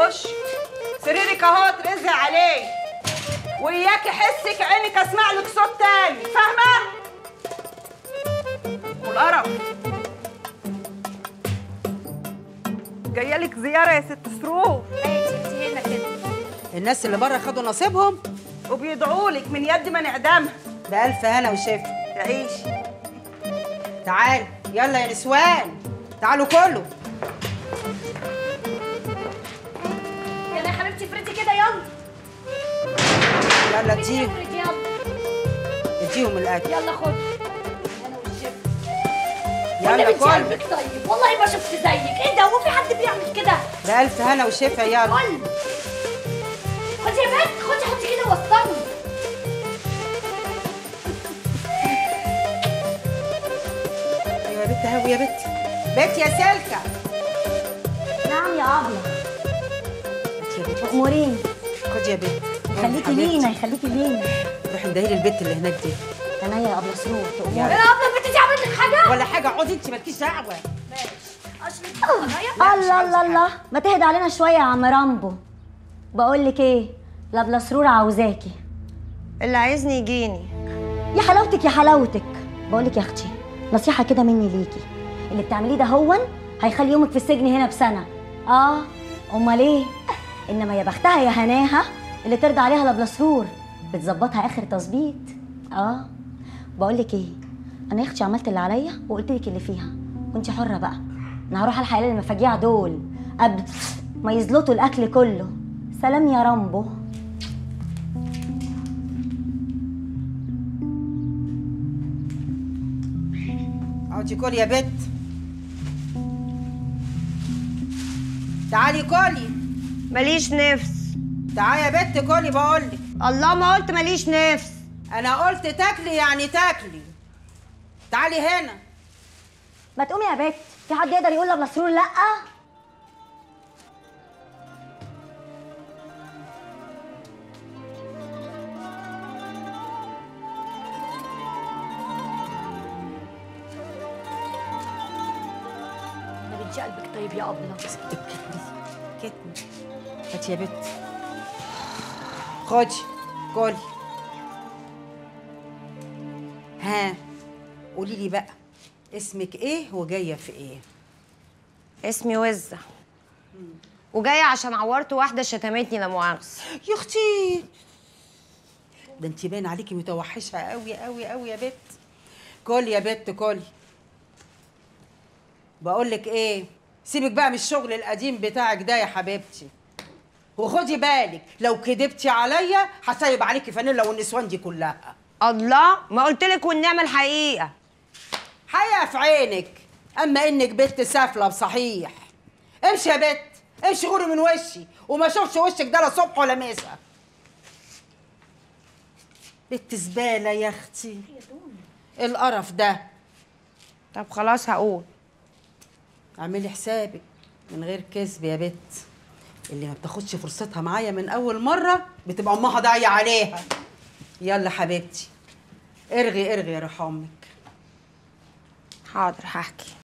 وش سريرك اهو اترزع عليه وإياكي حسك عينك اسمع لك صوت تاني فاهمة؟ والقرف جايه لك زياره يا ست سرور هنا كده الناس اللي بره خدوا نصيبهم وبيدعوا لك من يد ما نعدمها بألف هنا وشفا تعيشي تعال يلا يا نسوان تعالوا كله يلا يا حبيبتي افردي كده يلا يلا اديهم افردي يلا اديهم الاكل يلا خد انا والشيف يلا بنتي كل قلبك طيب والله ما شفت زيك ايه ده هو في حد بيعمل كده بألف هنا وشفا يلا كل خدي يا بنت خدي حطي كده وسطني ايوه يا بت هاوي يا بت بت يا سلكة نعم يا أبلة بت يا بت أمورين خد يا بت خليكي حبيبتي. لينا يخليكي لينا روحي ندهيلي البت اللي هناك دي أنا يا أبلة سرور ايه تأمري يا ابله البنت دي عملت لك حاجه ولا حاجة اقعدي انت مالكيش دعوة الله الله الله ما تهدى علينا شوية يا عم رامبو بقول لك إيه لابلة سرور عاوزاكي اللي عايزني يجيني يا حلاوتك يا حلاوتك بقول لك يا أختي نصيحة كده مني ليكي اللي بتعمليه ده هون هيخلي يومك في السجن هنا بسنة آه أمال إيه إنما يا بختها يا هناها اللي ترضى عليها لابلة سرور بتظبطها آخر تظبيط آه بقول لك إيه أنا يا أختي عملت اللي عليا وقلت لك اللي فيها وأنت حرة بقى أنا هروح الحق المفاجيع دول قبل ما يزلطوا الأكل كله سلام يا رامبو اقعدي كلي يا بت تعالي كلي ماليش نفس تعالي يا بت كلي بقولك الله ما قلت ماليش نفس انا قلت تاكلي يعني تاكلي تعالي هنا ما تقومي يا بت في حد يقدر يقول لابلة سرور لأ انا بنتي قلبك طيب يا ابله كتني كتني هاتي يا بت خدي كلي ها قولي لي بقى اسمك ايه وجايه في ايه اسمي وزة وجاية عشان عورت واحدة شتمتني لا مؤاخذة يا اختي ده انت باين عليكي متوحشه قوي قوي قوي يا بت كلي يا بت كلي بقول لك ايه سيبك بقى من الشغل القديم بتاعك ده يا حبيبتي وخدي بالك لو كدبتي عليا هسيب عليكي فانيلا والنسوان دي كلها الله ما قلت لك والنعمة الحقيقة حقيقه في عينك اما انك بنت سافله بصحيح امشي يا بت امشي غوري من وشي وما اشوفش وشك ده لا صبح ولا مساء بنت زباله يا اختي القرف ده طب خلاص هقول اعملي حسابك من غير كذب يا بت اللي ما بتاخدش فرصتها معايا من اول مره بتبقى امها ضايعه عليها يلا حبيبتي ارغي ارغي يا روح امك حاضر هحكي